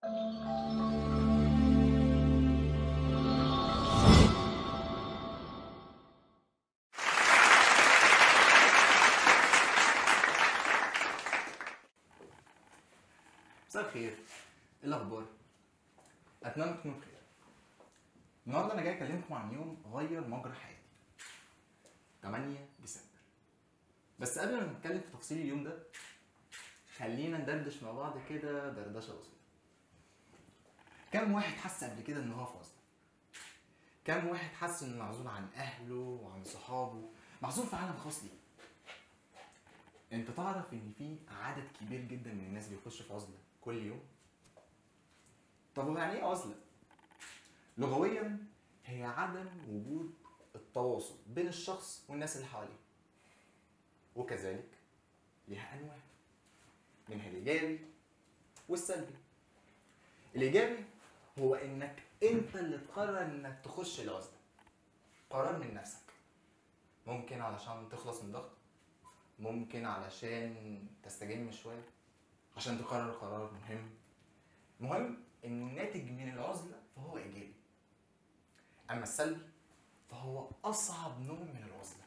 مساء الخير ايه الاخبار اتمنى تكونوا بخير النهارده انا جاي اكلمكم عن يوم غير مجرى حياتي 8 ديسمبر بس قبل ما نتكلم في تفاصيل اليوم ده خلينا ندردش مع بعض كده دردشه بسيطه كم واحد حس قبل كده ان هو في عزله كم واحد حس انه معزول عن اهله وعن صحابه معزول في عالم خاص ليه انت تعرف ان في عدد كبير جدا من الناس بيخش في عزله كل يوم طب هو يعني ايه عزله لغويا هي عدم وجود التواصل بين الشخص والناس اللي حواليه وكذلك ليها انواع منها الايجابي والسلبي الايجابي هو انك انت اللي تقرر انك تخش العزله قرار من نفسك ممكن علشان تخلص من ضغط ممكن علشان تستجم شويه عشان تقرر قرار مهم مهم ان الناتج من العزله فهو ايجابي اما السلبي فهو اصعب نوع من العزله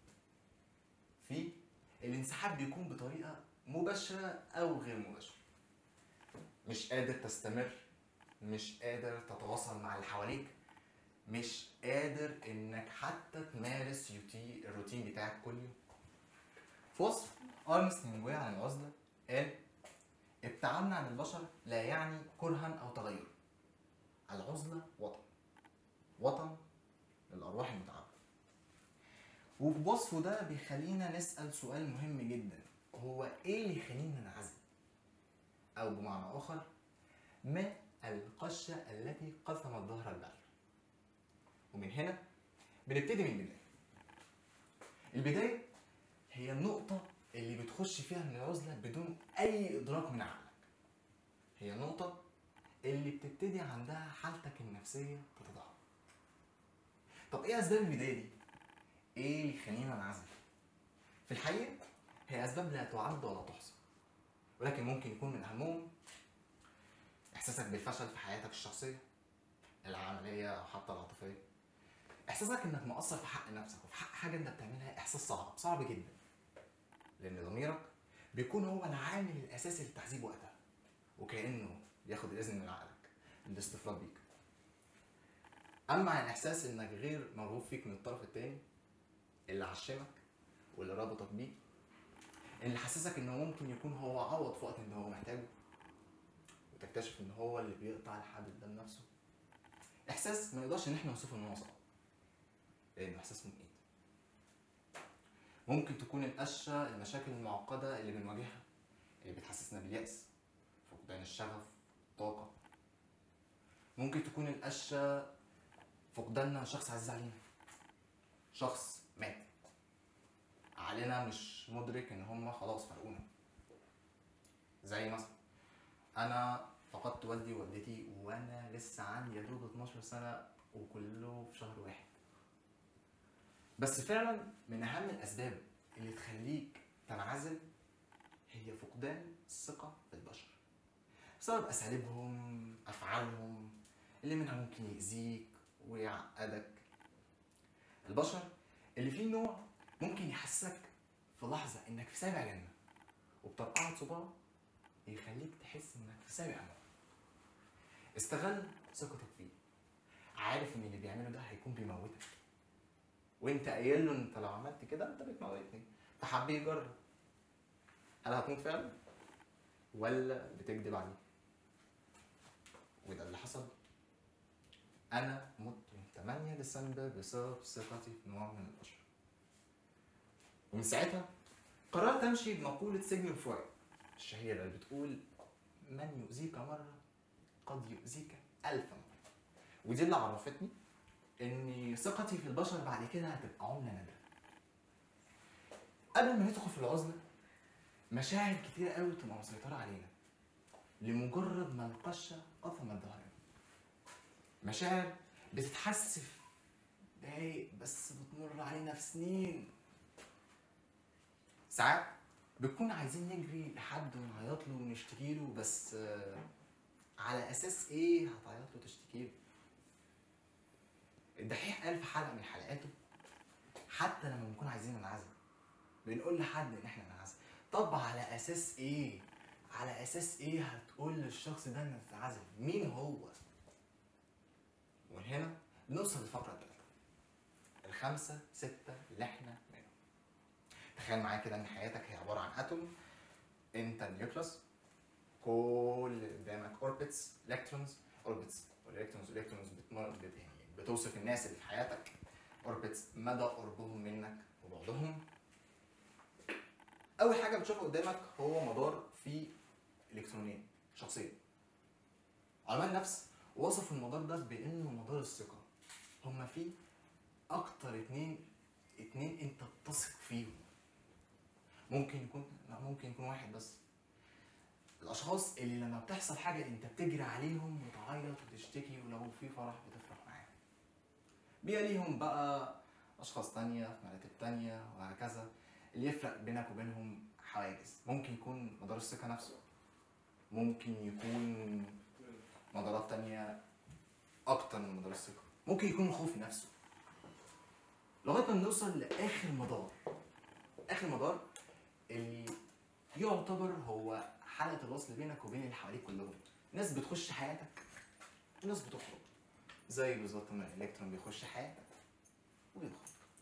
في الانسحاب بيكون بطريقه مباشره او غير مباشره مش قادر تستمر مش قادر تتواصل مع اللي حواليك مش قادر انك حتى تمارس يوتي الروتين بتاعك كل يوم في وصف ارنست هيمنجواي عن العزله قال ابتعادنا عن البشر لا يعني كرها او تغير العزله وطن وطن للارواح المتعبه وبوصفه ده بيخلينا نسال سؤال مهم جدا هو ايه اللي يخلينا ننعزل او بمعنى اخر ما القشه التي قسمت ظهر البعير ومن هنا بنبتدي من البدايه البدايه هي النقطه اللي بتخش فيها من العزله بدون اي ادراك من عقلك هي النقطه اللي بتبتدي عندها حالتك النفسيه تتضاعف طب ايه اسباب البدايه دي ايه اللي يخلينا ننعزل في الحقيقه هي اسباب لا تعد ولا تحصى ولكن ممكن يكون من اهمهم احساسك بالفشل في حياتك الشخصيه العمليه او حتى العاطفيه احساسك انك مقصر في حق نفسك وفي حق حاجه انت بتعملها احساس صعب صعب جدا لان ضميرك بيكون هو العامل الاساسي للتعذيب وقتها وكانه بياخد الاذن من عقلك للاستفراغ بيك اما عن احساس انك غير مرغوب فيك من الطرف التاني اللي عشمك واللي ربطك بيه اللي حسسك انه ممكن يكون هو عوض في وقت ان هو محتاجه وتكتشف ان هو اللي بيقطع الحبل ده بنفسه احساس ما نقدرش ان احنا نوصفه ان هو صعب لانه احساس مميت ممكن تكون القشه المشاكل المعقده اللي بنواجهها اللي بتحسسنا باليأس فقدان الشغف الطاقه ممكن تكون القشه فقداننا شخص عزيز علينا شخص مات علينا مش مدرك ان هم خلاص فرقونا زي مثلا انا فقدت والدي ووالدتي وانا لسه عندي يا دوب 12 سنه وكله في شهر واحد بس فعلا من اهم الاسباب اللي تخليك تنعزل هي فقدان الثقه في البشر بسبب اساليبهم افعالهم اللي منها ممكن يأذيك ويعقدك البشر اللي فيه نوع ممكن يحسسك في لحظة انك في سابع جنة وبترقعة صباعه يخليك تحس انك في سابع نار استغل ثقتك فيه عارف ان اللي بيعمله ده هيكون بيموتك وانت قايل له انت لو عملت كده انت بتموتني فحب يجرب هل هتموت فعلا ولا بتكذب عليه وده اللي حصل انا مت يوم 8 ديسمبر بسبب ثقتي في نوع من البشر ومن ساعتها قررت امشي بمقولة سيجموند فرويد الشهيرة اللي بتقول من يؤذيك مرة قد يؤذيك ألف مرة ودي اللي عرفتني ان ثقتي في البشر بعد كده هتبقى عملة نادرة قبل ما ندخل في العزلة مشاعر كتير قوي تبقى مسيطرة علينا لمجرد ما القشة قطمت ظهرنا مشاعر بتتحس في دقايق بس بتمر علينا في سنين ساعات بنكون عايزين نجري لحد ونعيط له ونشتكي له بس آه، على اساس ايه هتعيط له تشتكي له الدحيح قال في حلقه من حلقاته حتى لما بنكون عايزين ننعزل بنقول لحد ان احنا ننعزل طب على اساس ايه على اساس ايه هتقول للشخص ده انك تتعزل مين هو ومن هنا بنوصل للفقره الثالثه الخمسه سته اللي احنا منهم تخيل معايا كده ان حياتك هي عباره عن اتوم انت النيوكليوس كل اللي قدامك اوربتس الكترونز اوربتس والالكترونز والالكترونز بتمر بت- يعني بتوصف الناس اللي في حياتك اوربتس مدى قربهم منك وبعدهم اول حاجه بتشوفها قدامك هو مدار فيه الكترونين شخصين علماء النفس وصفوا المدار ده بانه مدار الثقه هما فيه اكتر اتنين اتنين انت بتثق فيهم ممكن يكون لا ممكن يكون واحد بس الاشخاص اللي لما بتحصل حاجه انت بتجري عليهم وتعيط وتشتكي ولو في فرح بتفرح معاهم بيبقى ليهم بقى اشخاص تانية في مراتب تانية وهكذا اللي يفرق بينك وبينهم حواجز ممكن يكون مدار الثقه نفسه ممكن يكون مدارات تانية اكتر من مدار الثقه ممكن يكون الخوف نفسه لغايه ما نوصل لاخر مدار اخر مدار اللي يعتبر هو حلقه الوصل بينك وبين اللي حواليك كلهم ناس بتخش حياتك وناس بتخرج زي بالظبط ما الالكترون بيخش حياتك ويخرج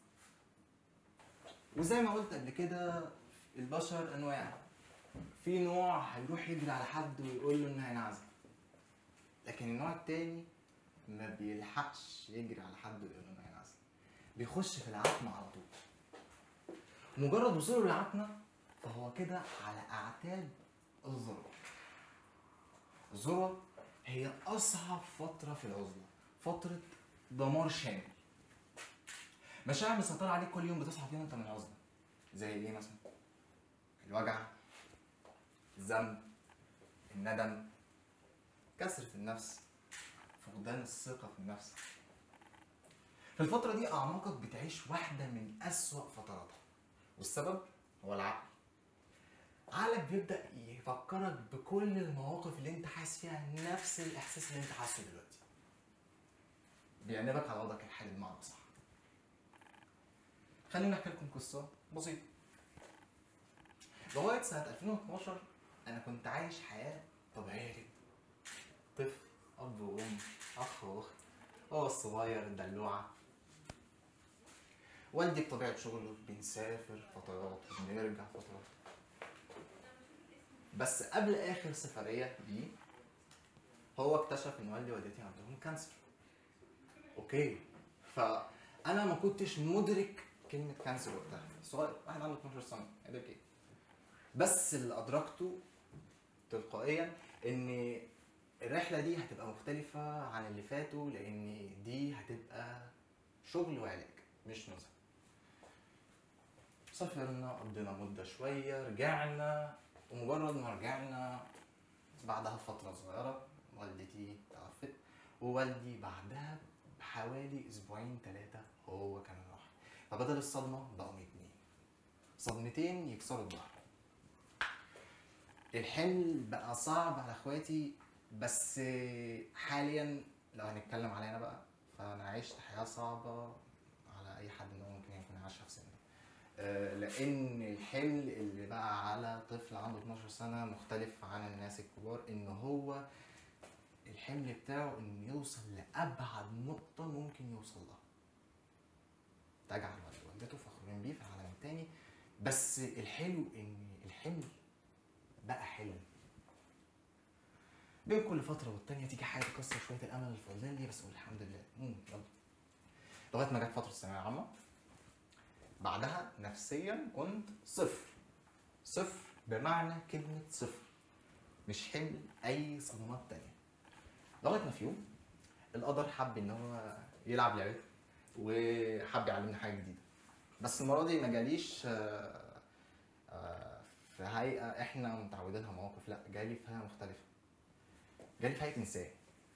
وزي ما قلت قبل كده البشر انواع في نوع هيروح يجري على حد ويقول له انه هينعزل لكن النوع التاني ما بيلحقش يجري على حد ويقول له انه هينعزل بيخش في العتمة على طول مجرد وصوله للعتمة فهو كده على اعتاب الذروة الذروة هي اصعب فترة في العزلة فترة دمار شامل مشاعر مسيطرة عليك كل يوم بتصحى فيها وانت من العزلة زي ايه مثلا؟ الوجع الذنب الندم كسرة النفس فقدان الثقة في النفس في الفترة دي أعماقك بتعيش واحدة من أسوأ فتراتها والسبب هو العقل عقلك بيبدأ يفكرك بكل المواقف اللي انت حاسس فيها نفس الإحساس اللي انت حاسه دلوقتي بيعنبك على وضعك الحالي بمعنى صح خليني احكي لكم قصة بسيطة لغاية سنة 2012 أنا كنت عايش حياة طبيعية جدا طفل أب وأم أخ وأخت هو الصغير الدلوعة والدي بطبيعة شغله بنسافر فترات وبنرجع فترات بس قبل آخر سفرية دي هو اكتشف إن والدي ووالدتي عندهم كانسر أوكي فأنا ما كنتش مدرك كلمة كانسر وقتها صغير واحد عنده 12 سنة قدر ايه بس اللي أدركته تلقائيا إن الرحلة دي هتبقى مختلفة عن اللي فاتوا لأن دي هتبقى شغل وعلاج مش نزهة سافرنا قضينا مدة شوية رجعنا ومجرد ما رجعنا بعدها بفترة صغيرة والدتي توفت ووالدي بعدها بحوالي أسبوعين ثلاثة هو كان راح فبدل الصدمة بقوا اتنين صدمتين يكسروا الظهر الحمل بقى صعب على اخواتي بس حاليا لو هنتكلم علينا بقى فانا عشت حياه صعبه على اي حد ان هو ممكن يكون عايشها في سني آه، لان الحمل اللي بقى على طفل عنده 12 سنه مختلف عن الناس الكبار ان هو الحمل بتاعه انه يوصل لابعد نقطه ممكن يوصل لها تجعل والد والدته فخورين بيه في العالم التاني بس الحلو ان الحمل بقى حلم بين كل فترة والتانية تيجي حاجة تكسر شوية الأمل اللي فاضلين لي بس أقول الحمد لله مم، يلا لغاية ما جت فترة الثانوية العامة بعدها نفسيا كنت صفر صفر بمعنى كلمة صفر مش حمل أي صدمات تانية لغاية ما في يوم القدر حب إن هو يلعب لعبة وحب يعلمني حاجة جديدة بس المرة دي ما جاليش آه، آه، في هيئة احنا متعودينها مواقف لا جالي في هيئة مختلفة جالي في هيئة إنسان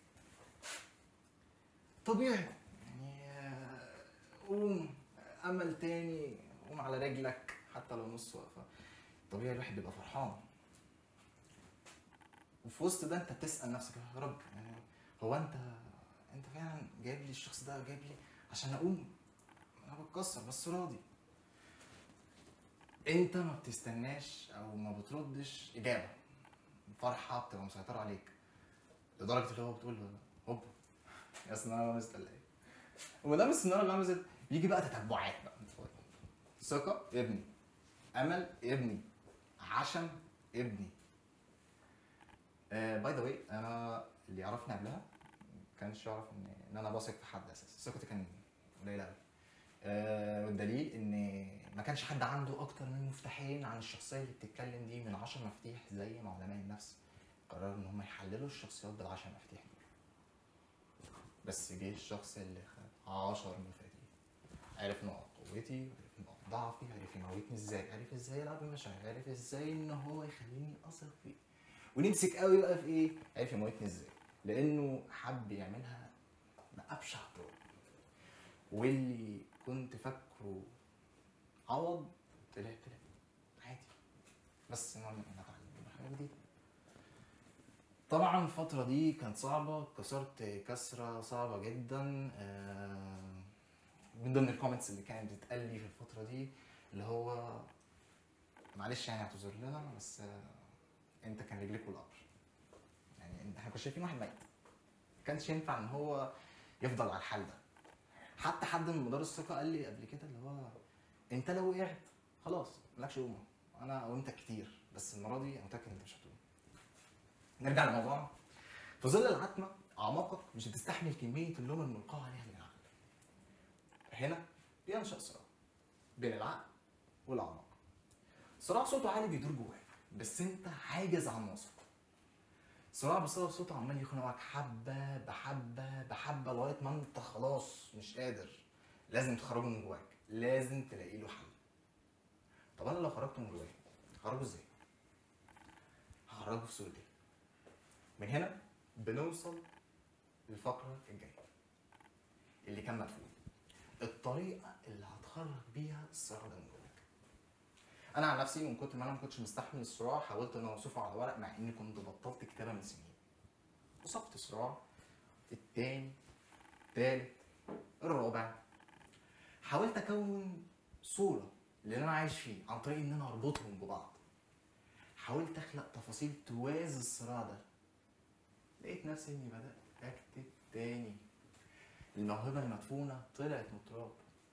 طبيعي يعني آه، قوم أمل تاني قوم على رجلك حتى لو نص واقفة طبيعي الواحد بيبقى فرحان وفي وسط ده انت بتسال نفسك يا رب يعني هو انت انت فعلا جايب لي الشخص ده جايب لي عشان اقوم انا بتكسر بس راضي انت ما بتستناش او ما بتردش اجابه الفرحه بتبقى مسيطره عليك لدرجه اللي هو بتقول هوب يا سناره غمزت ولا ايه وما السناره غمزت بيجي بقى تتبعات بقى ثقه ابني امل ابني عشم ابني باي ذا واي انا اللي يعرفني قبلها ما كانش يعرف ان ان انا بثق في حد اساسا ثقتي كان قليله قوي آه والدليل ان ما كانش حد عنده اكتر من مفتاحين عن الشخصيه اللي بتتكلم دي من 10 مفاتيح زي ما علماء النفس قرروا ان هم يحللوا الشخصيات بال 10 مفاتيح دول بس جه الشخص اللي خد 10 مفاتيح عرف نقط قوتي عرف نقط ضعفي عرف يموتني ازاي عرف ازاي يلعب بمشاعري عرف ازاي ان هو يخليني اثق فيه ونمسك قوي بقى في ايه عرف يموتني ازاي لانه حب يعملها بابشع الطرق واللي كنت فاكره عوض طلع طلع عادي بس المهم ان انا اتعلم حاجه جديده طبعا الفترة دي كانت صعبة كسرت كسرة صعبة جدا آه، من ضمن الكومنتس اللي كانت بتتقال لي في الفترة دي اللي هو معلش يعني اعتذر لنا بس آه، انت كان رجليك والقبر يعني انت- احنا كنا شايفين واحد ميت ما كانش ينفع ان هو يفضل على الحال ده حتى حد من مدار الثقة قال لي قبل كده اللي هو انت لو وقعت خلاص مالكش قومة انا قومتك كتير بس المرة دي انا متأكد انت مش هتقوم نرجع لموضوعنا في ظل العتمة أعماقك مش بتستحمل كمية اللوم الملقاة عليها من العقل هنا بينشأ صراع بين العقل والأعماق صراع صوته عالي بيدور جواك بس انت عاجز عن وصفه صراع بسبب صوته عمال يخنقك حبة بحبة بحبة لغاية ما انت خلاص مش قادر لازم تخرجه من جواك لازم تلاقي له حل طب انا لو خرجته من جوايا هخرجه ازاي؟ هخرجه في صورة ايه؟ من هنا بنوصل للفقرة الجاية اللي كان مدفون الطريقة اللي هتخرج بيها الصراع ده من جواك انا عن نفسي من كتر ما انا ما كنتش مستحمل الصراع حاولت ان انا اوصفه على ورق مع اني كنت بطلت كتابة من سنين وصفت الصراع التاني التالت الرابع حاولت اكون صورة اللي انا عايش فيه عن طريق ان انا اربطهم ببعض حاولت اخلق تفاصيل توازي الصراع ده لقيت نفسي اني بدات اكتب تاني الموهبه المدفونه طلعت من التراب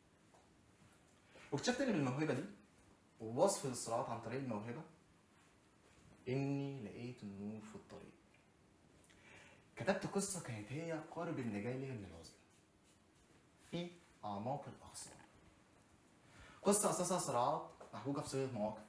واكتشفت ان بالموهبه دي ووصف الصراعات عن طريق الموهبه اني لقيت النور في الطريق كتبت قصه كانت هي قارب النجاه ليا من العزله في اعماق الاغصان قصه اساسها صراعات محبوكه في صيغه مواقف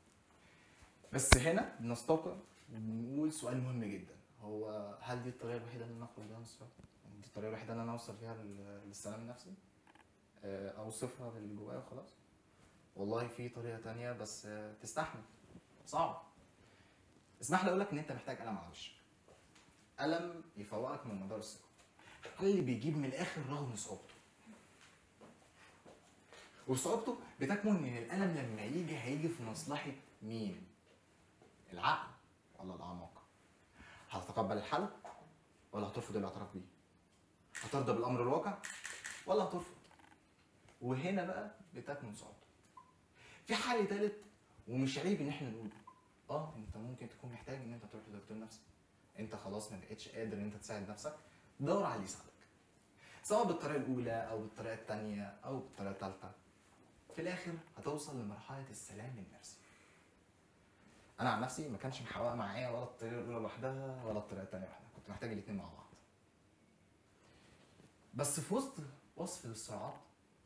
بس هنا بنستوقف ونقول سؤال مهم جدا هو هل دي الطريقه الوحيده اللي انا اخرج بيها من الصراع؟ يعني دي الطريقه الوحيده اللي انا اوصل فيها لل- للسلام النفسي؟ آه، اوصفها باللي جوايا وخلاص؟ والله في طريقه تانية بس آه، تستحمل صعب اسمح لي اقول لك ان انت محتاج قلم على وشك قلم يفوقك من مدار الثقه اللي بيجيب من الاخر رغم صعوبته وصعوبته بتكمن ان القلم لما يجي هيجي في مصلحه مين؟ العقل ولا الاعماق؟ هتتقبل الحل ولا هترفض الاعتراف بيه؟ هترضى بالامر الواقع ولا هترفض؟ وهنا بقى بتكمن صعوبته. في حل تالت ومش عيب ان احنا نقوله. اه انت ممكن تكون محتاج ان انت تروح لدكتور نفسي. انت خلاص ما بقتش قادر ان انت تساعد نفسك دور على اللي يساعدك. سواء بالطريقه الاولى او بالطريقه الثانيه او بالطريقه الثالثه. في الاخر هتوصل لمرحله السلام النفسي. انا عن نفسي ما كانش محققه معايا ولا الطريقه الاولى لوحدها ولا الطريقه الثانيه لوحدها كنت محتاج الاثنين مع بعض بس في وسط وصف الصراعات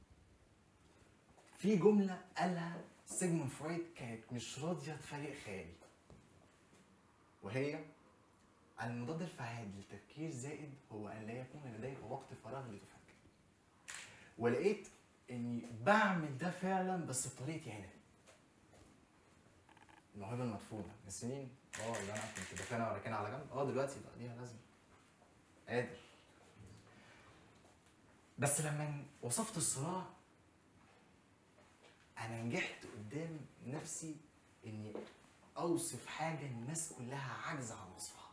في جمله قالها سيجموند فرويد كانت مش راضيه تفارق خيالي وهي المضاد الفعال للتفكير زائد هو ان لا يكون لديك وقت فراغ لتفكر ولقيت اني بعمل ده فعلا بس بطريقتي انا الموهبه المدفونه من سنين اه اللي انا كنت دافنها وراكنها على جنب اه دلوقتي بقى ليها لازمه قادر بس لما وصفت الصراع انا نجحت قدام نفسي اني اوصف حاجه الناس كلها عاجزه عن وصفها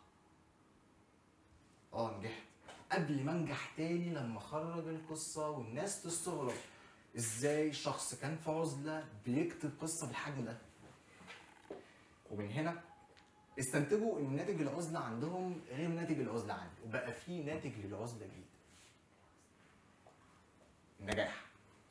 اه نجحت قبل ما انجح تاني لما اخرج القصه والناس تستغرب ازاي شخص كان في عزله بيكتب قصه بالحجم ده ومن هنا استنتجوا ان ناتج العزله عندهم غير ناتج العزله عندي وبقى في ناتج للعزله جديد النجاح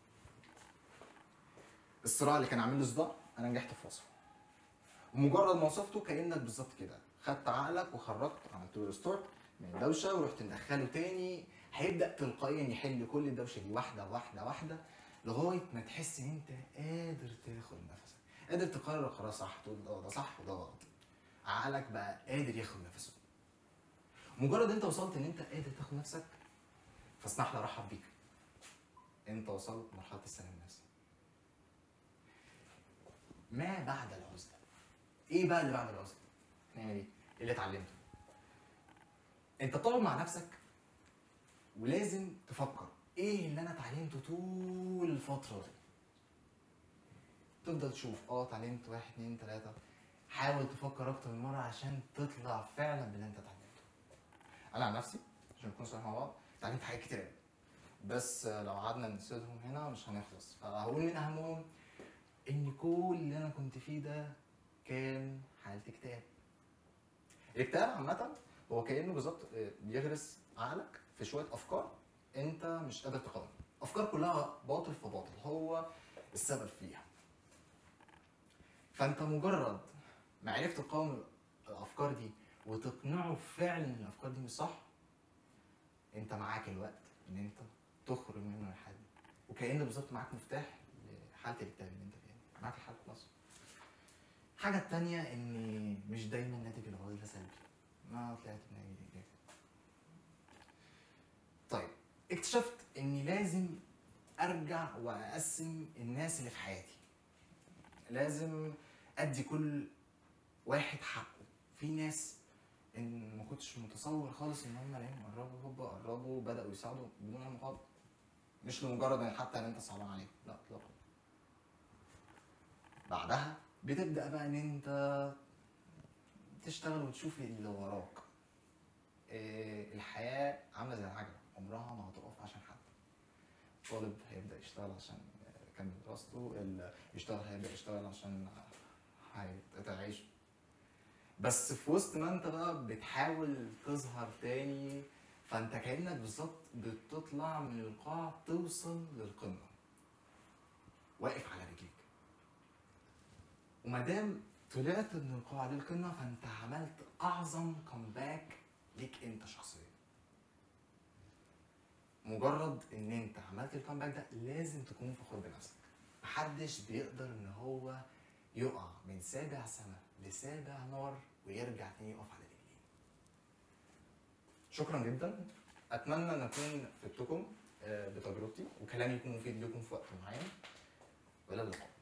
الصراع اللي كان عامل لي صداع انا نجحت في وصفه ومجرد ما وصفته كانك بالظبط كده خدت عقلك وخرجت عملت له ريستورت من الدوشه ورحت مدخله تاني هيبدا تلقائيا يحل كل الدوشه دي واحده واحده واحده لغايه ما تحس ان انت قادر تاخد نفسك قادر تقرر قرار صح تقول ده ده صح وده غلط عقلك بقى قادر ياخد نفسه مجرد انت وصلت ان انت قادر تاخد نفسك فاسمح لي ارحب بيك انت وصلت مرحله السلام النفسي ما بعد العزله ايه بقى اللي بعد العزله نعمل ايه اللي اتعلمته انت تقعد مع نفسك ولازم تفكر ايه اللي انا اتعلمته طول الفتره دي تفضل تشوف اه اتعلمت واحد اتنين تلاته حاول تفكر اكتر من مره عشان تطلع فعلا باللي انت اتعلمته انا عن نفسي عشان نكون صريح مع بعض اتعلمت حاجات كتير قوي بس لو قعدنا نسردهم هنا مش هنخلص فهقول من اهمهم ان كل اللي انا كنت فيه ده كان حالة اكتئاب الاكتئاب عامة هو كأنه بالظبط بيغرس عقلك في شوية أفكار أنت مش قادر تقاومها أفكار كلها باطل في باطل هو السبب فيها فأنت مجرد ما عرفت تقاوم الأفكار دي وتقنعه فعلا إن الأفكار دي مش صح أنت معاك الوقت إن أنت تخرج منه الحل وكأن بالظبط معاك مفتاح لحالة الاكتئاب اللي أنت فيها معاك الحل خلاص الحاجة التانية إن مش دايما ناتج العزلة سلبي ما طلعت بنتيجة إيجابية طيب اكتشفت إني لازم أرجع وأقسم الناس اللي في حياتي لازم أدي كل واحد حقه في ناس إن ما كنتش متصور خالص إن هم الاقيهم قربوا هوبا قربوا بدأوا يساعدوا بدون أي مقابل مش لمجرد إن حتى إن أنت صعبان عليهم لا إطلاقا بعدها بتبدا بقى ان انت تشتغل وتشوف اللي وراك إيه الحياه عامله زي العجله عمرها ما هتقف عشان حد طالب هيبدا يشتغل عشان يكمل دراسته اللي يشتغل هيبدا يشتغل عشان هيتعيش بس في وسط ما انت بقى بتحاول تظهر تاني فانت كانك بالظبط بتطلع من القاع توصل للقمه واقف على رجليك وما دام طلعت من القاع للقمه فانت عملت اعظم كومباك ليك انت شخصيا مجرد ان انت عملت الكومباك ده لازم تكون فخور بنفسك محدش بيقدر ان هو يقع من سابع سما لسابع نار ويرجع تاني يقف على رجليه شكرا جدا اتمنى ان اكون فدتكم آه، بتجربتي وكلامي يكون مفيد لكم في وقت معين والى اللقاء